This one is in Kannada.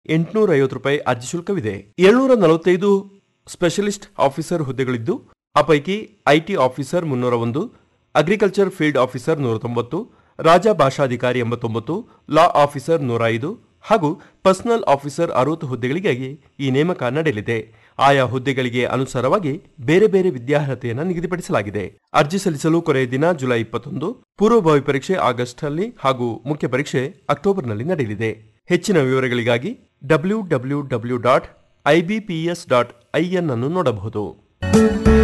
ಎಂಟುನೂರ ಐವತ್ತು ರೂಪಾಯಿ ಅರ್ಜಿ ಶುಲ್ಕವಿದೆ ಏಳ್ನೂರ ನಲವತ್ತೈದು ಸ್ಪೆಷಲಿಸ್ಟ್ ಆಫೀಸರ್ ಹುದ್ದೆಗಳಿದ್ದು ಆ ಪೈಕಿ ಐಟಿ ಆಫೀಸರ್ ಮುನ್ನೂರ ಒಂದು ಅಗ್ರಿಕಲ್ಚರ್ ಫೀಲ್ಡ್ ಆಫೀಸರ್ ನೂರ ತೊಂಬತ್ತು ರಾಜ ಭಾಷಾಧಿಕಾರಿ ಎಂಬತ್ತೊಂಬತ್ತು ಲಾ ಆಫೀಸರ್ ನೂರ ಐದು ಹಾಗೂ ಪರ್ಸನಲ್ ಆಫೀಸರ್ ಅರವತ್ತು ಹುದ್ದೆಗಳಿಗಾಗಿ ಈ ನೇಮಕ ನಡೆಯಲಿದೆ ಆಯಾ ಹುದ್ದೆಗಳಿಗೆ ಅನುಸಾರವಾಗಿ ಬೇರೆ ಬೇರೆ ವಿದ್ಯಾರ್ಹತೆಯನ್ನು ನಿಗದಿಪಡಿಸಲಾಗಿದೆ ಅರ್ಜಿ ಸಲ್ಲಿಸಲು ಕೊನೆಯ ದಿನ ಜುಲೈ ಇಪ್ಪತ್ತೊಂದು ಪೂರ್ವಭಾವಿ ಪರೀಕ್ಷೆ ಆಗಸ್ಟ್ನಲ್ಲಿ ಹಾಗೂ ಮುಖ್ಯ ಪರೀಕ್ಷೆ ಅಕ್ಟೋಬರ್ನಲ್ಲಿ ನಡೆಯಲಿದೆ ಹೆಚ್ಚಿನ ವಿವರಗಳಿಗಾಗಿ W W W dot IBPS dot IN ಅನ್ನು ನೋಡಬಹುದು